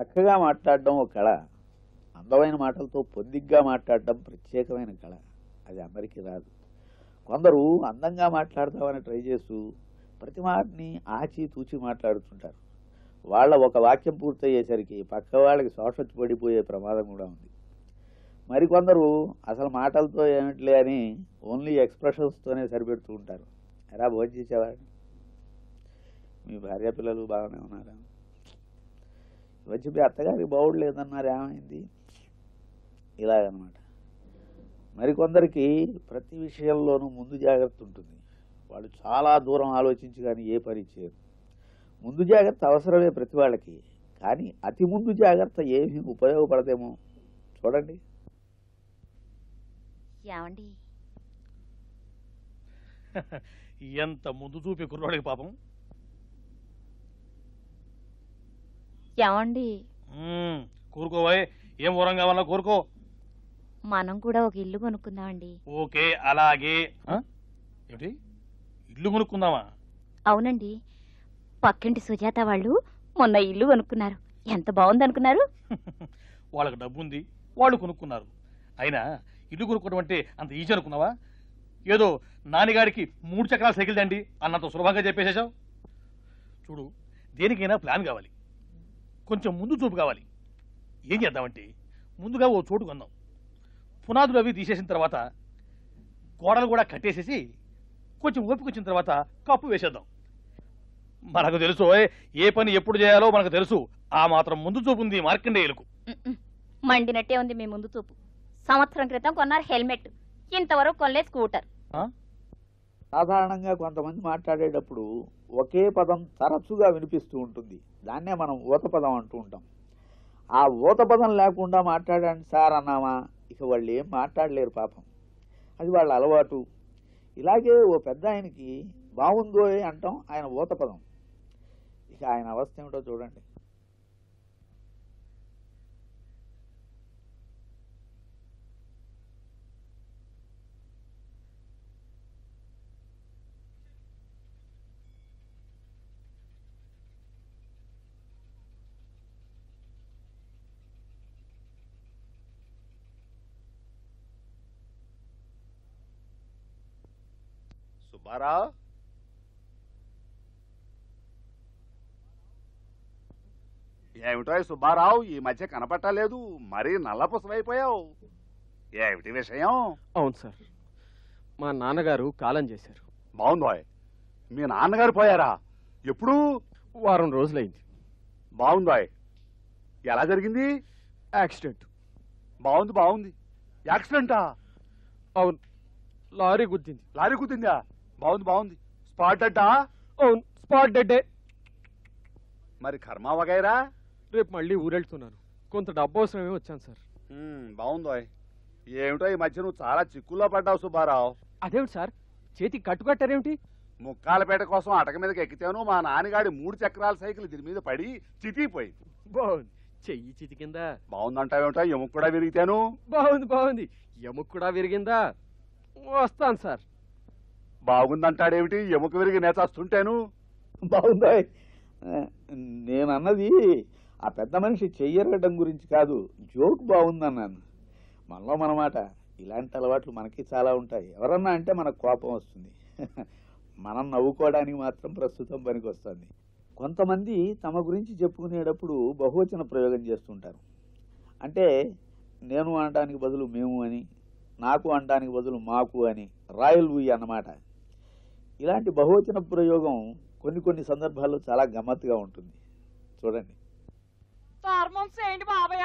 చక్కగా మాట్లాడడం ఒక కళ అందమైన మాటలతో పొద్దిగ్గా మాట్లాడడం ప్రత్యేకమైన కళ అది అందరికీ రాదు కొందరు అందంగా మాట్లాడతామని ట్రై చేస్తూ ప్రతి మాటని ఆచి తూచి మాట్లాడుతుంటారు వాళ్ళ ఒక వాక్యం పూర్తయ్యేసరికి పక్క వాళ్ళకి శోషొచ్చి పడిపోయే ప్రమాదం కూడా ఉంది మరికొందరు అసలు మాటలతో ఏమిట్లే అని ఓన్లీ ఎక్స్ప్రెషన్స్తోనే సరిపెడుతూ ఉంటారు ఎరా భోజనం చేసేవాడు మీ భార్య పిల్లలు బాగానే ఉన్నారా వచ్చి మీ అత్తగారికి బాగుండలేదన్నారు ఏమైంది ఇలాగనమాట మరికొందరికి ప్రతి విషయంలోనూ ముందు జాగ్రత్త ఉంటుంది వాళ్ళు చాలా దూరం ఆలోచించి కానీ ఏ పని చేయరు ముందు జాగ్రత్త అవసరమే ప్రతి వాళ్ళకి కానీ అతి ముందు జాగ్రత్త ఏమీ ఉపయోగపడదేమో చూడండి ఏమండి ఎంత ముందు చూపి కుర్రోడికి పాపం ఏమండి మ్మ్, కూరుకోవాయ్ ఏం ఊరం కావాలో కోరుకో మనం కూడా ఒక ఇల్లు కొనుక్కుందామండి ఓకే అలాగే ఆ? ఏమిటి ఇల్లు కొనుక్కుందామా అవునండి పక్కింటి సుజాత వాళ్ళు మొన్న ఇల్లు కొనుక్కున్నారు ఎంత బాగుంది అనుకున్నారు వాళ్ళకి డబ్బు ఉంది వాళ్ళు కొనుక్కున్నారు అయినా ఇల్లు కొనుక్కోవడం అంటే అంత ఈజీ అనుకున్నావా ఏదో నాన్నగారికి మూడు చక్రాల సైకిల్ దండి అన్నంత సులభంగా చెప్పేసేసావు చూడు దేనికైనా ప్లాన్ కావాలి కొంచెం ముందు చూపు కావాలి ఏం చేద్దామంటే ముందుగా ఓ చోటు కొందాం పునాదులు అవి తీసేసిన తర్వాత గోడలు కూడా కట్టేసేసి కొంచెం ఓపిక వచ్చిన తర్వాత కప్పు వేసేద్దాం మనకు తెలుసు ఓయ్, ఏ పని ఎప్పుడు చేయాలో మనకు తెలుసు ఆ మాత్రం ముందు చూపు ఉంది మార్కండేయులకు ఉమ్మ్. మండినట్టే ఉంది మీ ముందు చూపు సంవత్సరం క్రితం కొన్నారు హెల్మెట్ ఇంతవరకు కొనలేదు స్కూటర్ సాధారణంగా కొంతమంది మాట్లాడేటప్పుడు ఒకే పదం తరచుగా వినిపిస్తూ ఉంటుంది దాన్నే మనం ఊత పదం అంటూ ఉంటాం ఆ ఊత పదం లేకుండా మాట్లాడండి సార్ అన్నామా ఇక వాళ్ళు ఏం మాట్లాడలేరు పాపం అది వాళ్ళ అలవాటు ఇలాగే ఓ పెద్ద ఆయనకి బాగుందో అంటాం ఆయన ఊత పదం ఇక ఆయన అవస్థ ఏమిటో చూడండి సుబ్బారావు ఏమిటో ఈ సుబ్బారావు ఈ మధ్య కనపట్టలేదు మరీ నల్లపుసలైపోయావు ఏమిటి విషయం అవును సార్ మా నాన్నగారు కాలం చేశారు బాగుందోయ్ మీ నాన్నగారు పోయారా ఎప్పుడు వారం రోజులైంది బాగుందోయ్ ఎలా జరిగింది యాక్సిడెంట్ బాగుంది బాగుంది యాక్సిడెంటా అవును లారీ గుద్దింది లారీ కుదిందా బాగుంది బాగుంది స్పాట్ అడ్డా అవును స్పాట్ డెడ్డే మరి కర్మ వగైరా రేపు మళ్ళీ ఊరెళ్తున్నాను కొంత డబ్బు అవసరమే వచ్చాను సార్ ఉమ్, బాగుందోయ్ ఏమిటో ఈ మధ్య నువ్వు చాలా చిక్కుల్లో పడ్డావు సుబ్బారావు అదేమిటి సార్ చేతికి కట్టుకట్టారేమిటి ముక్కాలపేట కోసం అటక మీదకి ఎక్కితేను మా నాన్నగాడి మూడు చక్రాల సైకిల్ దీని మీద పడి చితికిపోయింది బాగుంది చెయ్యి చితి కింద బాగుందంటావేమిటో ఎముక కూడా విరిగితేను బాగుంది బాగుంది ఎముక కూడా విరిగిందా వస్తాను సార్ బాగుందంటాడేమిటి ఎముక విరిగి నేచేస్తుంటేను బాగుందా నేను అన్నది ఆ పెద్ద మనిషి చెయ్యరగడం గురించి కాదు జోక్ బాగుందన్నాను మనలో మనమాట ఇలాంటి అలవాట్లు మనకి చాలా ఉంటాయి ఎవరన్నా అంటే మనకు కోపం వస్తుంది మనం నవ్వుకోవడానికి మాత్రం ప్రస్తుతం పనికి వస్తుంది కొంతమంది తమ గురించి చెప్పుకునేటప్పుడు బహువచన ప్రయోగం చేస్తుంటారు అంటే నేను అనడానికి బదులు మేము అని నాకు అనడానికి బదులు మాకు అని రాయల్ వీ అన్నమాట ఇలాంటి బహువచన ప్రయోగం కొన్ని కొన్ని సందర్భాల్లో చాలా గమ్మత్తుగా ఉంటుంది చూడండి ధర్మం చేయండి బాబయ్య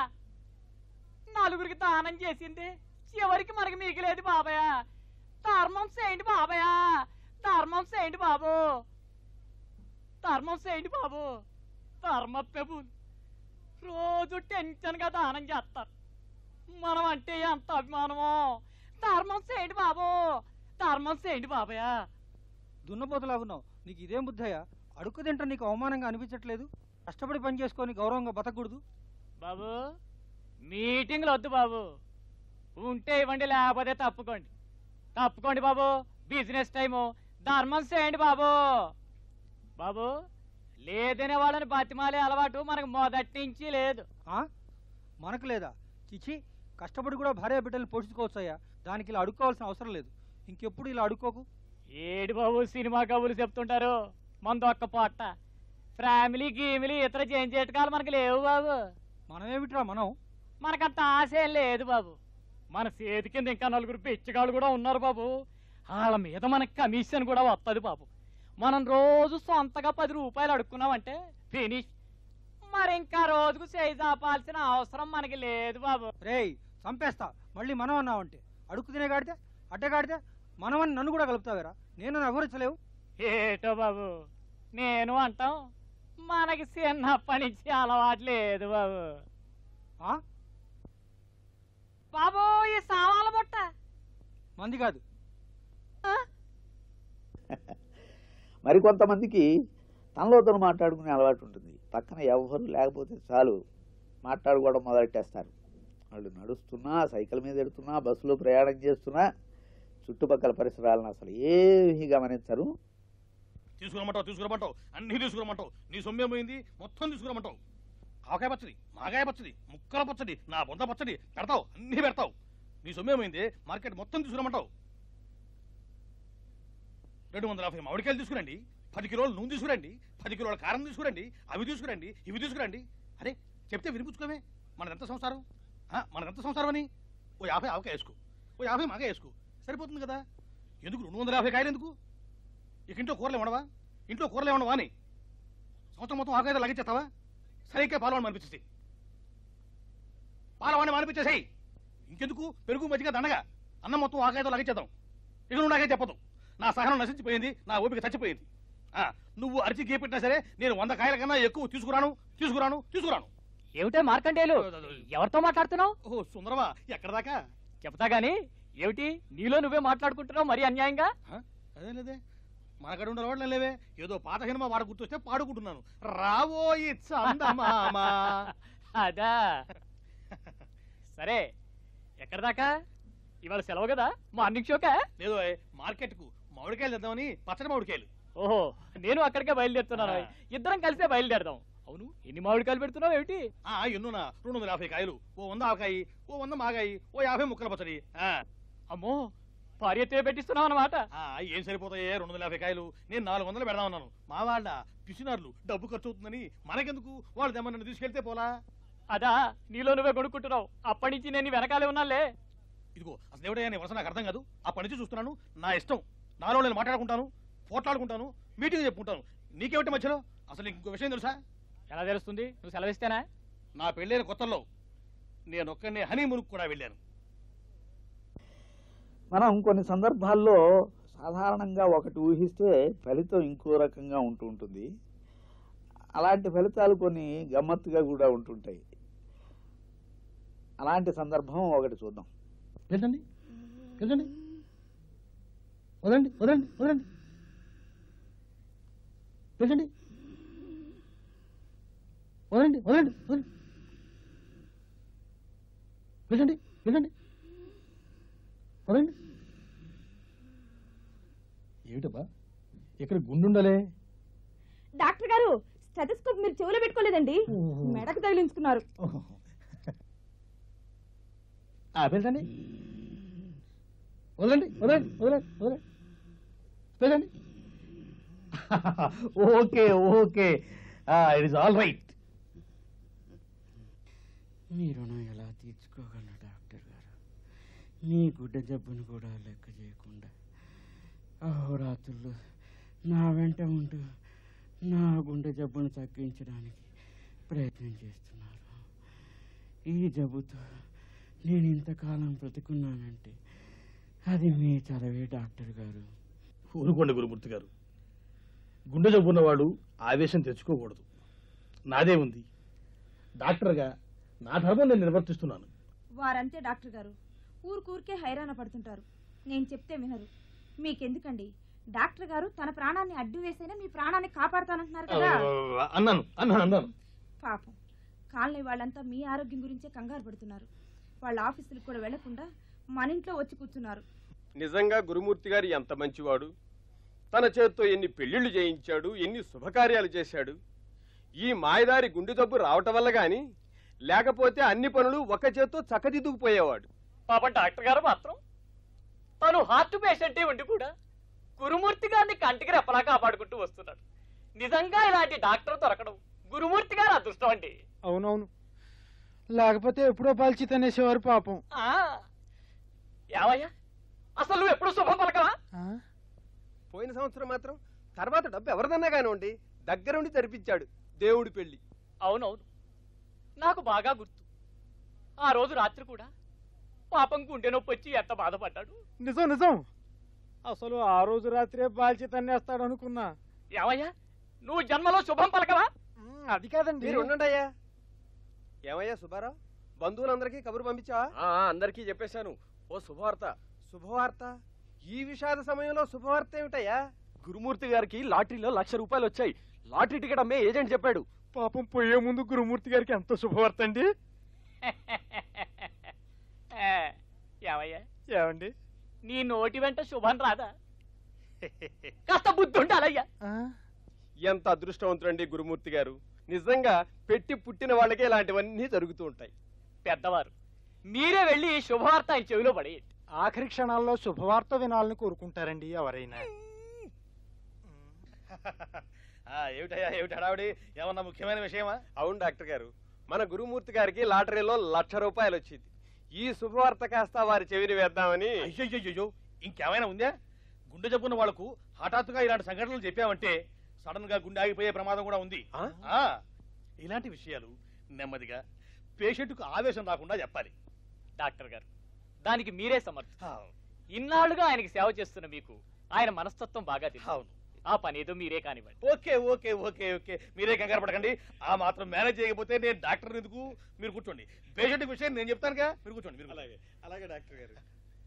నలుగురికి దానం చేసింది చివరికి మనకి మిగిలేదు బాబయ్య ధర్మం చేయండి బాబయ్య ధర్మం చేయండి బాబు ధర్మం చేయండి బాబు ధర్మ పెబుల్ రోజు టెన్షన్ గా దానం చేస్తారు మనం అంటే ఎంత అభిమానమో ధర్మం చేయండి బాబు ధర్మం చేయండి బాబయ్య దున్నపోతులాగున్నావు నీకు ఇదేం బుద్ధయ్యా అడుక్కు తింటా నీకు అవమానంగా అనిపించట్లేదు కష్టపడి పని చేసుకొని గౌరవంగా బతకూడదు బాబు మీటింగ్లు వద్దు బాబు ఉంటే ఇవ్వండి లేకపోతే తప్పుకోండి తప్పుకోండి బాబు బిజినెస్ టైము ధర్మం చేయండి బాబు బాబు లేదనే వాళ్ళని బతిమాలే అలవాటు మనకు మొదటి నుంచి లేదు ఆ? మనకు లేదా చిచి కష్టపడి కూడా భార్య బిడ్డల్ని పోషించుకోవచ్చయ్యా దానికి ఇలా అడుక్కోవాల్సిన అవసరం లేదు ఇంకెప్పుడు ఇలా అడుక్కోకు ఏడు బాబు సినిమా కబుర్లు చెప్తుంటారు మన దొక్క పొట్ట ఫ్యామిలీ గీమిలీ ఇతర చేంచేటకాలు మనకి లేవు బాబు మనమేమిట్రా మనం మనకంత ఆశ ఏం లేదు బాబు మన చేతి కింద ఇంకా నలుగురు పిచ్చిగాళ్ళు కూడా ఉన్నారు బాబు వాళ్ళ మీద మనకి కమిషన్ కూడా వస్తుంది బాబు మనం రోజు సొంతగా పది రూపాయలు అడుక్కున్నామంటే ఫినిష్ మరి ఇంకా రోజుకు చేయి చాపాల్సిన అవసరం మనకి లేదు బాబు రేయ్ చంపేస్తా మళ్ళీ మనం అన్నావంటే అడుక్కు తినే గాడితే అడ్డగాడితే మనమని నన్ను కూడా కలుపుతావేరా నేను అభివరించలేవు ఏటో బాబు నేను అంటాం మనకి చిన్నప్పటి నుంచి అలవాటు లేదు బాబు ఆ? బాబు ఈ సామాల బుట్ట మంది కాదు మరికొంతమందికి తనలో తను మాట్లాడుకునే అలవాటు ఉంటుంది పక్కన ఎవరు లేకపోతే చాలు మాట్లాడుకోవడం మొదలెట్టేస్తారు వాళ్ళు నడుస్తున్నా సైకిల్ మీద ఎడుతున్నా బస్సులో ప్రయాణం చేస్తున్నా చుట్టుపక్కల పరిసరాలను అసలు ఏమీ గమనించరు తీసుకురమ్మంటావు తీసుకురమ్మంటావు అన్ని తీసుకురమ్మంటావు నీ సొమ్మే పోయింది మొత్తం తీసుకురమ్మంటావు ఆవకాయ పచ్చడి మాగాయ పచ్చడి ముక్కల పచ్చడి నా బొంద పచ్చడి పెడతావు అన్ని పెడతావు నీ సొమ్మే పోయింది మార్కెట్ మొత్తం తీసుకురమ్మంటావు రెండు వందల యాభై మామిడికాయలు తీసుకురండి పది కిలోలు నూనె తీసుకురండి పది కిలోల కారం తీసుకురండి అవి తీసుకురండి ఇవి తీసుకురండి అరే చెప్తే వినిపించుకోమే మనదెంత సంసారం ఆ, మనదెంత సంసారం అని ఓ యాభై ఆవకాయ వేసుకో ఓ యాభై మాగా వేసుకో సరిపోతుంది కదా ఎందుకు రెండు వందల యాభై కాయలు ఎందుకు ఇక ఇంట్లో కూరలు ఏమడవా ఇంట్లో కూరలు ఏమడవా అని సంవత్సరం మొత్తం ఆకాయలు లగించేస్తావా సరిగ్గా పాలవాడిని అనిపించేసి పాలవాడిని మానిపించేసాయి ఇంకెందుకు పెరుగు మజ్జిగ దండగా అన్నం మొత్తం ఆకాయతో లగించేద్దాం ఇక నువ్వు నాకే చెప్పదు నా సహనం నశించిపోయింది నా ఓపిక చచ్చిపోయింది ఆ, నువ్వు అరిచి గీపెట్టినా సరే నేను వంద కాయల కన్నా ఎక్కువ తీసుకురాను తీసుకురాను తీసుకురాను ఏమిటే మార్కండేయులు ఎవరితో మాట్లాడుతున్నావు ఓహో సుందరమా ఎక్కడ దాకా చెప్తా గాని ఏమిటి నీలో నువ్వే మాట్లాడుకుంటున్నావు మరి అన్యాయంగా అదే లేదే మనకడ ఉండే వాడు లేవే ఏదో పాత సినిమా వాడు గుర్తొస్తే పాడుకుంటున్నాను రావోయి చందమామా అదా సరే ఎక్కడ దాకా ఇవాళ సెలవు కదా మార్నింగ్ షోకా లేదో మార్కెట్ కు మామిడికాయలు తెద్దామని పచ్చడి మామిడికాయలు ఓహో నేను అక్కడికే బయలుదేరుతున్నాను ఆ. ఇద్దరం కలిసే బయలుదేరదాం అవును ఎన్ని మామిడికాయలు పెడుతున్నావు ఏమిటి ఆ ఎన్నునా రెండు వందల యాభై కాయలు ఓ వంద ఆవకాయి ఓ వంద మాగాయి ఓ యాభై ముక్కల పచ్చడి ఆ, అమ్మో భార్యతో పెట్టిస్తున్నావు అన్నమాట ఆ, ఏం సరిపోతాయే రెండు వందల యాభై కాయలు నేను నాలుగు వందలు పెడదాం ఉన్నాను మా వాళ్ళ పిసినార్లు డబ్బు ఖర్చు అవుతుందని మనకెందుకు వాళ్ళు దమ్మని తీసుకెళ్తే పోలా అదా నీలో నువ్వే కొనుక్కుంటున్నావు అప్పటి నుంచి నేను నీ వెనకాలే ఉన్నాలే ఇదిగో అసలు ఎవడయ్యా నీ వరుస నాకు అర్థం కాదు అప్పటి నుంచి చూస్తున్నాను నా ఇష్టం నాలో నేను మాట్లాడుకుంటాను పోట్లాడుకుంటాను మీటింగ్ చెప్పుకుంటాను నీకేమిటి మధ్యలో అసలు ఇంకో విషయం తెలుసా ఎలా తెలుస్తుంది నువ్వు సెలవిస్తేనా నా పెళ్ళైన కొత్తల్లో నేను ఒక్కడిని హనీమూన్కి కూడా వెళ్ళాను మనం కొన్ని సందర్భాల్లో సాధారణంగా ఒకటి ఊహిస్తే ఫలితం ఇంకో రకంగా ఉంటూ ఉంటుంది అలాంటి ఫలితాలు కొన్ని గమ్మత్తుగా కూడా ఉంటుంటాయి అలాంటి సందర్భం ఒకటి చూద్దాం వెళ్ళండి వెళ్ళండి వదండి వదండి వదండి వెళ్ళండి వదండి వదండి వదండి వెళ్ళండి వెళ్ళండి వదండి ఏమిటబ్బా ఇక్కడ గుండుండలే డాక్టర్ గారు స్టెథోస్కోప్ మీరు చెవులో పెట్టుకోలేదండి మెడకు తగిలించుకున్నారు వెళ్ళండి వదలండి వదలండి వదలండి వదలండి వెళ్ళండి okay okay it is all right మీ రుణం ఎలా తీర్చుకోగలను డాక్టర్ గారు మీ గుడ్డ జబ్బును కూడా లెక్క చేయకుండా అహోరాత్రులు నా వెంట ఉంటూ నా గుండె జబ్బును తగ్గించడానికి ప్రయత్నం చేస్తున్నారు ఈ జబ్బుతో నేను ఇంతకాలం బ్రతుకున్నానంటే అది మీ చలవే డాక్టర్ గారు ఊరుకోండి గురుమూర్తి గారు గుండె జబ్బున్నవాడు ఆవేశం తెచ్చుకోకూడదు నాదే ఉంది డాక్టర్గా నా ధర్మం నేను నిర్వర్తిస్తున్నాను వారంతే డాక్టర్ గారు ఊరికూరికే హైరాణ పడుతుంటారు నేను చెప్తే వినరు మీకెందుకండి డాక్టర్ గారు తన ప్రాణాన్ని అడ్డు వేసైనా మీ ప్రాణాన్ని కాపాడుతానంటున్నారు కదా అన్నాను అన్నాను అన్నాను పాపం కాలనీ వాళ్ళంతా మీ ఆరోగ్యం గురించే కంగారు పడుతున్నారు వాళ్ళ ఆఫీసులకు కూడా వెళ్లకుండా మన ఇంట్లో వచ్చి కూర్చున్నారు నిజంగా గురుమూర్తి గారు ఎంత మంచివాడు తన చేత్తో ఎన్ని పెళ్లిళ్లు చేయించాడు ఎన్ని శుభకార్యాలు చేశాడు ఈ మాయదారి గుండె జబ్బు రావటం వల్ల గాని లేకపోతే అన్ని పనులు ఒక చేత్తో చక్కదిద్దుకుపోయేవాడు పాప డాక్టర్ గారు మాత్రం తను హార్ట్ పేషెంటే ఉండి కూడా గురుమూర్తి గారిని కంటికి రెప్పలా కాపాడుకుంటూ వస్తున్నాడు నిజంగా ఇలాంటి డాక్టర్ దొరకడం గురుమూర్తి గారు అదృష్టం అండి అవునవును లేకపోతే ఎప్పుడో పాల్చి తనేసేవారు పాపం ఆ, ఏమయ్యా అసలు నువ్వు ఎప్పుడు శుభం పలకవా పోయిన సంవత్సరం మాత్రం తర్వాత డబ్బు ఎవరిదన్నా కానివ్వండి దగ్గరుండి జరిపించాడు దేవుడి పెళ్లి అవునవును నాకు బాగా గుర్తు ఆ రోజు రాత్రి కూడా పాపం గుండె నొప్పి వచ్చి ఎంత బాధపడ్డాడు నిజం నిజం అసలు ఆ రోజు రాత్రే బాల్చి తన్నేస్తాడు అనుకున్నా ఏమయ్యా నువ్వు జన్మలో శుభం పలకవా అది కాదండి మీరు ఉండండి అయ్యా ఏమయ్యా సుబ్బారావు బంధువులందరికీ కబురు పంపించావా అందరికీ చెప్పేశాను ఓ శుభవార్త శుభవార్త ఈ విషాద సమయంలో శుభవార్త ఏమిటయ్యా గురుమూర్తి గారికి లాటరీలో లక్ష రూపాయలు వచ్చాయి లాటరీ టికెట్ అమ్మే ఏజెంట్ చెప్పాడు పాపం పోయే ముందు గురుమూర్తి గారికి ఎంత శుభవార్త అండి ఏ, ఏమయ్యా ఏమండి నీ నోటి వెంట శుభం రాదా కాస్త బుద్ధి ఉండాలయ్యా ఎంత అదృష్టవంతుడండి గురుమూర్తి గారు నిజంగా పెట్టి పుట్టిన వాళ్ళకే ఇలాంటివన్నీ జరుగుతూ ఉంటాయి పెద్దవారు మీరే వెళ్ళి ఈ శుభవార్త ఆయన చెవిలో పడేయండి ఆఖరి క్షణాల్లో శుభవార్త వినాలని కోరుకుంటారండి ఎవరైనా ఆ, ఏమిటయ్యా ఏమిటి హడావిడి ఏమన్నా ముఖ్యమైన విషయమా అవును డాక్టర్ గారు మన గురుమూర్తి గారికి లాటరీలో లక్ష రూపాయలు వచ్చింది ఈ శుభవార్త కాస్త వారి చెవిని వేద్దామని అయ్యో ఇంకేమైనా ఉందా గుండె జబ్బున్న వాళ్లకు హఠాత్తుగా ఇలాంటి సంఘటనలు చెప్పామంటే సడన్ గా గుండె ఆగిపోయే ప్రమాదం కూడా ఉంది ఆ? ఆ ఇలాంటి విషయాలు నెమ్మదిగా పేషెంట్కు ఆవేశం రాకుండా చెప్పాలి డాక్టర్ గారు దానికి మీరే సమర్థ ఆ, ఇన్నాళ్లుగా ఆయనకి సేవ చేస్తున్న మీకు ఆయన మనస్తత్వం బాగా తెలుసు అవును ఆ పని ఏదో మీరే కానివ్వండి ఓకే ఓకే ఓకే ఓకే మీరే కంగారు పడకండి ఆ మాత్రం మేనేజ్ చేయకపోతే నేను డాక్టర్ ఎందుకు మీరు కూర్చోండి పేషెంట్ విషయం నేను చెప్తానుగా మీరు కూర్చోండి మీరు అలాగే అలాగే డాక్టర్ గారు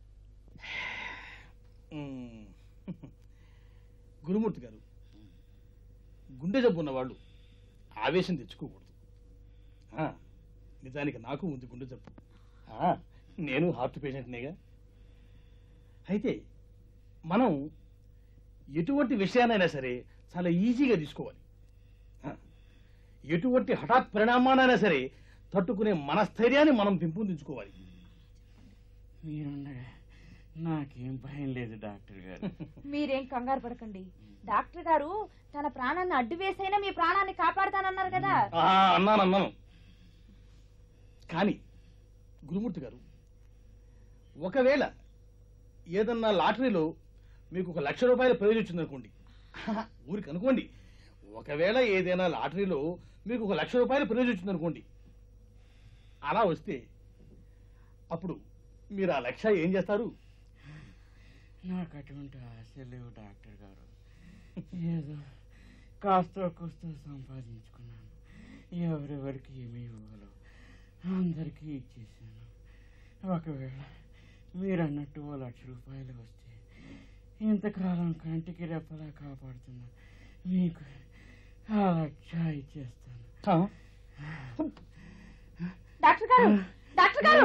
మ్మ్. గురుమూర్తి గారు గుండె జబ్బు ఉన్న వాళ్ళు ఆవేశం తెచ్చుకోకూడదు ఆ, నిజానికి నాకు ఉంది గుండె జబ్బు ఆ, నేను హార్ట్ పేషెంట్నేగా అయితే మనం ఎటువంటి విషయాన్నైనా సరే చాలా ఈజీగా తీసుకోవాలి ఆ, ఎటువంటి హఠాత్ పరిణామానైనా సరే తట్టుకునే మనస్థైర్యాన్ని మనం పెంపొందించుకోవాలి మీరుండగా నాకేం భయం లేదు డాక్టర్ గారు మీరేం కంగారు పడకండి డాక్టర్ గారు తన ప్రాణాన్ని అడ్డు వేసైనా మీ ప్రాణాన్ని కాపాడుతానన్నారు కదా ఆ, అన్నాను అన్నాను కానీ గురుమూర్తి గారు ఒకవేళ ఏదన్నా లాటరీలో మీకు ఒక లక్ష రూపాయల ప్రైజ్ వచ్చిందనుకోండి ఊరికి అనుకోండి ఒకవేళ ఏదైనా లాటరీలో మీకు ఒక లక్ష రూపాయల ప్రైజ్ వచ్చిందనుకోండి అలా వస్తే అప్పుడు మీరు ఆ లక్ష ఏం చేస్తారు నాకు అటువంటి ఆశ లేవు డాక్టర్ గారు ఏదో కాస్త కూస్తో సంపాదించుకున్నాను ఎవరెవరికి ఏమి ఇవ్వాలో అందరికీ ఇచ్చేసాను ఒకవేళ మీరు అన్నట్టు ఓ లక్ష రూపాయలు వస్తే ఇంతకాలం కంటికి రెప్పలా కాపాడుతున్నా మీకు ఆ లక్ష ఇచ్చేస్తాను డాక్టర్ గారు డాక్టర్ గారు